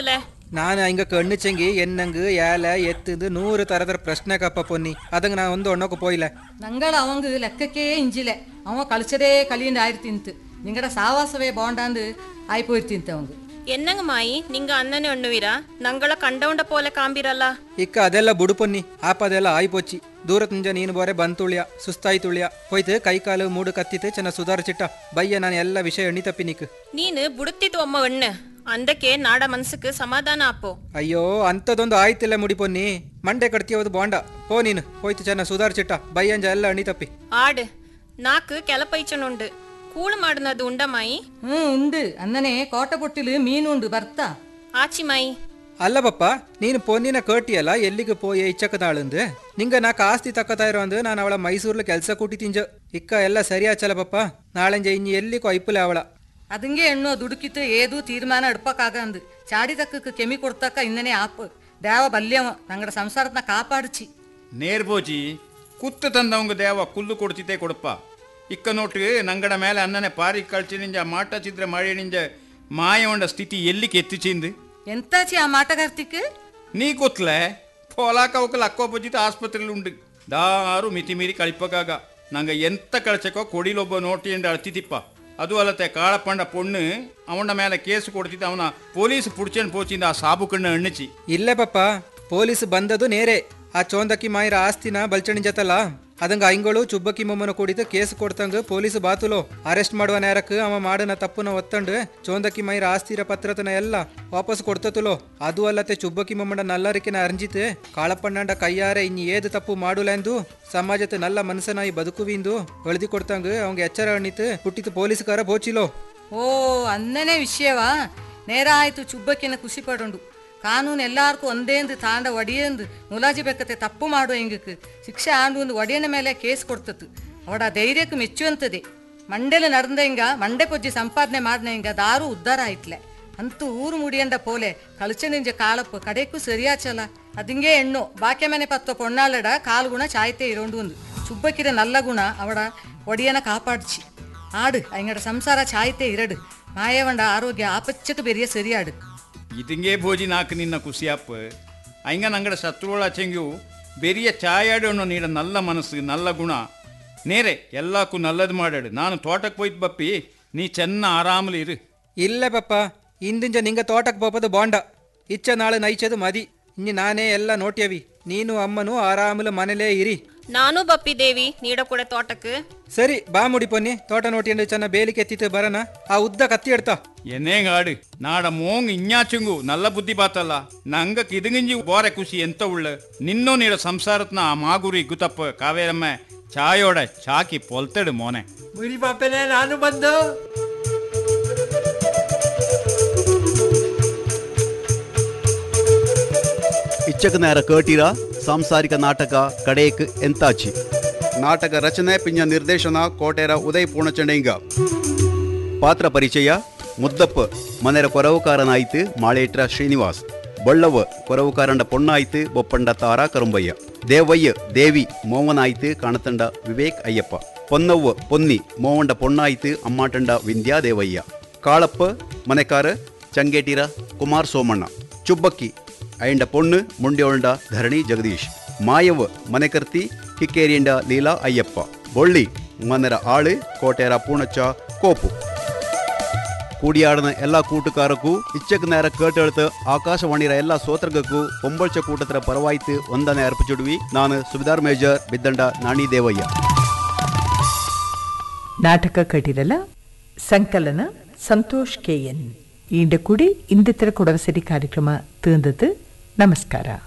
ಪೋತಲೆ ನಾನು ಹಿಂಗ ಕಣ್ಣು ಚೆಂಗಿ ಎನ್ನಂಗ್ ಏಲ ಎತ್ತದು ನೂறு தரதர பிரச்சனை கப்ப பொன்னி அதுங்க நான் வந்து ஒன்னோக்கு போயில ನಂಗಳ ಅವಂಗ ಲೆಕ್ಕಕ್ಕೆ ಇಂಜಿಲೆ ಅವ ಕಳಿಸದೇ ಕಲಿಯಿಂದ ಆಯ್ತಿಂತು ನಿಂಗಡ ಸಾವಾಸವೇ ಬಾಂಡಾಂದು ಆಯ್ಪೋಯ್ತಿಂತ ಅವಂಗ എന്നങ്ങ് മായി നിങ്ങ അന്നനെ ഉണ്ണുവീരാ നങ്ങളെ കണ്ടൗണ്ട പോലെ കാമ്പിരല്ല ಇಕ್ಕ ಅದೆಲ್ಲ ಬುಡು ಪೊನ್ನಿ ಆಪದೆಲ್ಲ ಆಯ್ಪೊಚ್ಚಿ ದೂರ ತುಂಜ ನೀನು ಬೋರೆ ಬಂತುಳ್ಯ ಸುಸ್ತಾಯಿ ತುಳ್ಯ ಹೋಯ್ತು ಕೈ ಕಾಲು ಮೂಡು ಕತ್ತಿತ್ತು ಚೆನ್ನ ಸುಧಾರಿಸಿಟ್ಟ ಬಯ್ಯ ನಾನು ಎಲ್ಲ ವಿಷಯ ಎಣ್ಣಿ ತಪ್ಪಿ ನಿಕ್ ನೀನು ಬುಡುತ್ತಿತ್ತು ಅಮ್ಮ ಎಣ್ಣೆ ಅಂದಕ್ಕೆ ನಾಡ ಮನ್ಸಕ್ಕೆ ಸಮಾಧಾನ ಆಪೋ ಅಯ್ಯೋ ಅಂಥದ್ದೊಂದು ಆಯ್ತಿಲ್ಲ ಮುಡಿ ಪೊನ್ನಿ ಮಂಡೆ ಕಡ್ತಿಯೋದು ಬಾಂಡ ಹೋ ನೀನು ಹೋಯ್ತು ಚೆನ್ನ ಸುಧಾರಿಸಿಟ್ಟ ಬಯ್ಯಂಜ ಎಲ್ಲ ಎಣ್ಣಿ ತಪ್ಪಿ ಆಡ್ ನಾಕ್ ಕೆಲಪೈಚನುಂಡು ಕೂಳು ಮಾಡಿನದು ಉಂಡಮಾಯಿ ಹ್ಞೂ ಉಂಡು ಅನ್ನನೆ ಕೋಟ ಪೊಟ್ಟಿಲು ಮೀನು ಉಂಡು ಬರ್ತಾ ಆಚಿ ಮಾಯಿ ಅಲ್ಲ ಪಪ್ಪ ನೀನು ಪೊನ್ನಿನ ಕೇಟಿಯಲ್ಲ ಎಲ್ಲಿಗೆ ಪೋಯೆ ಇಚ್ಚಕದಾಳಂದು ನಿಂಗ ನಾಕ ಆಸ್ತಿ ತಕ್ಕತಾ ಇರೋ ಅಂದು ನಾನು ಅವಳ ಮೈಸೂರ್ಲ ಕೆಲಸ ಕೂಟಿ ತಿಂಜ ಇಕ್ಕ ಎಲ್ಲ ಸರಿಯಾಚಲ ಪಪ್ಪ ನಾಳೆಂಜ ಇನ್ನು ಎಲ್ಲಿಕೋ ಐಪುಲೆ ಅವಳ ಅದಂಗೆ ಹೆಣ್ಣು ದುಡುಕಿತ್ತು ಏದು ತೀರ್ಮಾನ ಎಡ್ಪಕ್ಕಾಗ ಅಂದು ಚಾಡಿ ತಕ್ಕಕ್ಕೆ ಕೆಮಿ ಕೊಡ್ತಕ್ಕ ಇನ್ನನೇ ಆಪ್ ದೇವ ಬಲ್ಯವ ನಂಗಡ ಸಂಸಾರತ್ನ ಕಾಪಾಡಿಚಿ ನೇರ್ಬೋಜಿ ಕುತ್ತು ತಂದವಂಗ ದೇವ ಕುಲ್ಲು ಕೊಡ್ತಿದ್ದೆ ಕೊಡಪ್ಪ ಇಕ್ಕ ನೋಟು ನಂಗಡ ಮೇಲೆ ಅನ್ನನೆ ಪಾರಿ ಕಳ್ಚಿ ನಿಂಜ ಮಾಟ ಚಿದ್ರ ಮಾಡಿ ನಿಂಜ ಮಾಯವಂಡ ಸ್ಥಿತಿ ಎಲ್ಲಿಗೆ ಎತ್ತಿಚಿಂದು ಎಂತಾಚಿ ಆ ಮಾಟಗಾರ್ತಿಕ್ ನೀ ಕೊತ್ಲೆ ಪೋಲಾಕ ಅವಕಲ್ ಅಕ್ಕೋಪಜಿತ ಆಸ್ಪತ್ರೆಲಿ ಉಂಡು ದಾರು ಮಿತಿ ಮೀರಿ ಕಳಿಪಕ್ಕಾಗ ನಂಗೆ ಎಂತ ಕಳ್ಸಕೋ ಕೊಡಿಲೊಬ್ಬ ನೋಟಿ ಎಂದು ಅಳ್ತಿತಿಪ್ಪ ಅದು ಅಲ್ಲತೆ ಕಾಳಪಂಡ ಪೊಣ್ಣು ಅವನ ಮೇಲೆ ಕೇಸು ಕೊಡ್ತಿದ್ದ ಅವನ ಪೊಲೀಸ್ ಪುಡ್ಚನ್ ಪೋಚಿಂದ ಆ ಸಾಬು ಕಣ್ಣು ಎಣ್ಣಿಚಿ ಇಲ್ಲೇ ಪಪ್ಪ ಪೊಲೀಸ್ ಬಂದದು ನೇರೆ ಆ ಚೋಂದಕ್ಕಿ ಮಾಯಿರ ಆಸ್ತಿನ ಬಲ್ಚಣಿ ಜತಲ್ಲ ಅದಂಗ ಐಂಗಳು ಚುಬ್ಬಕ್ಕಿ ಮೊಮ್ಮನ ಕೂಡಿದ ಕೇಸ್ ಕೊಡ್ತಂಗ ಪೊಲೀಸ್ ಬಾತುಲೋ ಅರೆಸ್ಟ್ ಮಾಡುವ ನೇರಕ್ ಅವ ಮಾಡನ ತಪ್ಪುನ ಒತ್ತಂಡು ಚೋಂದಕ್ಕಿ ಮಾಯಿರ ಆಸ್ತಿರ ಪತ್ರತನ ಎಲ್ಲ ವಾಪಸ್ ಕೊಡ್ತತುಲೋ ಅದು ಅಲ್ಲತೆ ಚುಬ್ಬಕ್ಕಿ ಮೊಮ್ಮನ ನಲ್ಲರಿಕೆನ ಅರ್ಜಿತ್ ಕಾಳಪ್ಪಣ್ಣಂಡ ಕೈಯಾರೆ ಇನ್ನು ಏದು ತಪ್ಪು ಮಾಡುಲೆಂದು ಸಮಾಜದ ನಲ್ಲ ಮನಸ್ಸನಾಯಿ ಬದುಕುವಿಂದು ಹೊಳ್ದಿ ಕೊಡ್ತಂಗ ಅವಂಗ ಎಚ್ಚರ ಅಣ್ಣಿತ್ ಹುಟ್ಟಿತು ಪೊಲೀಸ್ಗಾರ ಬೋಚಿಲೋ ಓ ಅನ್ನನೇ ವಿಷಯವಾ ನೇರ ಆಯ್ತು ಚುಬ್ಬಕ್ಕಿನ ಖುಷಿ ಪಡೋಂಡು ಕಾನೂನು ಎಲ್ಲಾರ್ಗೂ ಒಂದೇಂದು ತಾಂಡ ಒಡಿಯಂದು ಮುಲಾಜಿ ಬೇಕತ್ತೆ ತಪ್ಪು ಮಾಡುವ ಹಿಂಗಕ್ಕೆ ಶಿಕ್ಷೆ ಆಂಡು ಒಂದು ಒಡೆಯನ ಮೇಲೆ ಕೇಸ್ ಕೊಡ್ತತ್ತು ಅವಡ ಧೈರ್ಯಕ್ಕೆ ಮೆಚ್ಚುವಂತದೆ ಮಂಡೆಲು ನಡೆದ ಹಿಂಗ ಮಂಡೆ ಕೊಜ್ಜಿ ಸಂಪಾದನೆ ಮಾಡಿದ ಹಿಂಗ ದಾರು ಉದ್ಧಾರ ಆಯ್ತ್ಲೆ ಅಂತೂ ಊರು ಮುಡಿಯಂಡ ಪೋಲೆ ಕಳಚನಿಂಜ ಕಾಳಪ್ಪ ಕಡೆಗೂ ಸರಿಯಾಚಲ ಅದಿಂಗೆ ಹೆಣ್ಣು ಬಾಕ್ಯ ಮನೆ ಪತ್ವ ಪೊಣ್ಣಾಲಡ ಕಾಲ್ಗುಣ ಚಾಯ್ತೆ ಇರೋಂಡು ಒಂದು ಚುಬ್ಬಕ್ಕಿರ ನಲ್ಲ ಗುಣ ಅವಡ ಒಡಿಯನ ಕಾಪಾಡ್ಚಿ ಆಡು ಅಯ್ಯಡ ಸಂಸಾರ ಚಾಯ್ತೆ ಇರಡು ಮಾಯವಂಡ ಆರೋಗ್ಯ ಆಪಚ್ಚಕ್ಕೆ ಬೆರಿಯ ಸರಿಯಾಡು ಇದಂಗೆ ಭೋಜಿ ನಾಲ್ಕು ನಿನ್ನ ಖುಷಿಯಪ್ಪ ಹಂಗ ನಂಗಡ ಶತ್ರುಗಳ ಚೆಂಗು ಬೆರಿಯ ಚಾಯಾಡೋಣ ನೀಡ ನಲ್ಲ ಮನಸ್ಸು ನಲ್ಲ ಗುಣ ನೇರೆ ಎಲ್ಲಕ್ಕೂ ನಲ್ಲದು ಮಾಡಾಡು ನಾನು ತೋಟಕ್ಕೆ ಹೋಯ್ತು ಬಪ್ಪಿ ನೀ ಚೆನ್ನ ಆರಾಮಲಿ ಇರು ಇಲ್ಲೇ ಪಪ್ಪ ಇಂದಿಂಜ ನಿಂಗ ತೋಟಕ್ಕೆ ಪೋಪದು ಬಾಂಡ ಇಚ್ಚ ನಾಳೆ ನೈಚದು ಮದಿ ಇನ್ನು ನಾನೇ ಎಲ್ಲ ನೋಟ್ಯವಿ ನೀನು ಅಮ್ಮನು ಆರಾಮಲ ಮನೇಲೇ ಇರಿ ನಾನು ಬಪ್ಪಿ ದೇವಿ ನೀಡ ಕೂಡ ತೋಟಕ್ಕೆ ಸರಿ ಬಾ ಮುಡಿ ಪೊನ್ನಿ ತೋಟ ನೋಟಿಯಂಡು ಚೆನ್ನ ಬೇಲಿಕೆ ಎತ್ತಿತ್ತು ಬರನ ಆ ಉದ್ದ ಕತ್ತಿ ಎಡ್ತಾ ಎನ್ನೇಂಗ ಆಡು ನಾಡ ಮೋಂಗ್ ಇನ್ಯಾಚುಂಗು ನಲ್ಲ ಬುದ್ಧಿ ಬಾತಲ್ಲ ನಂಗ ಕಿದಂಗಿಂಜಿ ಬೋರೆ ಖುಷಿ ಎಂತ ಉಳ್ಳ ನಿನ್ನೋ ನೀಡ ಸಂಸಾರತ್ನ ಆ ಮಾಗುರಿ ಗುತಪ್ಪ ಕಾವೇರಮ್ಮ ಚಾಯೋಡ ಚಾಕಿ ಪೊಲ್ತಡು ಮೋನೆ ಮುರಿ ಪಾಪನೆ ನಾನು ಬಂದು ಇಚ್ಚಕ ನೇರ ಕೇಟಿರ ಸಾಂಸಾರಿಕ ನಾಟಕ ಕಡೇಕ್ ಎಂತಾಚಿ ನಾಟಕ ರಚನೆ ಪಿಂಜ ನಿರ್ದೇಶನ ಕೋಟೆರ ಉದಯ್ ಪೂರ್ಣಚಂಡೇಂಗ ಪಾತ್ರ ಪರಿಚಯ ಮುದ್ದಪ್ಪ ಮನೆರ ಕೊರವುಕಾರನಾಯ್ತು ಮಾಳೇಟ್ರ ಶ್ರೀನಿವಾಸ್ ಬಳ್ಳವ ಕೊರವುಕಾರಂಡ ಪೊಣ್ಣಾಯ್ತು ಬೊಪ್ಪಂಡ ತಾರಾ ಕರುಂಬಯ್ಯ ದೇವಯ್ಯ ದೇವಿ ಮೋವನಾಯ್ತು ಕಾಣತಂಡ ವಿವೇಕ್ ಅಯ್ಯಪ್ಪ ಪೊನ್ನವ್ವ ಪೊನ್ನಿ ಮೋವಂಡ ಪೊಣ್ಣಾಯ್ತು ಅಮ್ಮಾಟಂಡ ವಿಂದ್ಯಾ ದೇವಯ್ಯ ಕಾಳಪ್ಪ ಮನೆಕಾರ ಚಂಗೇಟಿರ ಕುಮಾರ್ ಸೋಮಣ್ಣ ಚುಬ್ಬಕ್ಕಿ ಅಯ್ಯಂಡ ಪೊಣ್ಣು ಮುಂಡ್ಯೋಳ್ಡ ಧರಣಿ ಜಗದೀಶ್ ಮಾಯವ್ವ ಮನೆಕರ್ತಿ ಹಿಕ್ಕೇರಿಯಂಡ ಲೀಲಾ ಅಯ್ಯಪ್ಪ ಬೊಳ್ಳಿ ಮನೆರ ಆಳು ಕೋಟೆರ ಪೂಣಚ್ಚ ಕೋಪು ಕೂಡಿಯಾಡನ ಎಲ್ಲ ಕೂಟುಕಾರಕ್ಕೂ ಇಚ್ಚಕ್ ನೇರ ಕೇಟೆழுத்து ಆಕಾಶವಾಣಿರ ಎಲ್ಲ ಸೋತ್ರಗಕ್ಕೂ ಒಂಬಳ್ಚ ಕೂಟತ್ರ ಪರವಾಯ್ತು ಒಂದನೇ ಅರ್ಪಿಚುಡುವಿ ನಾನು ಸುಬಿದಾರ್ ಮೇಜರ್ ಬಿದ್ದಂಡ ನಾಣಿ ದೇವಯ್ಯ ನಾಟಕ ಕಟ್ಟಿರಲ ಸಂಕಲನ ಸಂತೋಷ್ ಕೆ ಎನ್ ಈಂಡ ಕೂಡಿ ಇಂದಿತರ ಕೊಡವಸರಿ ಕಾರ್ಯಕ್ರಮ തീർന്നത് നമസ്കാരം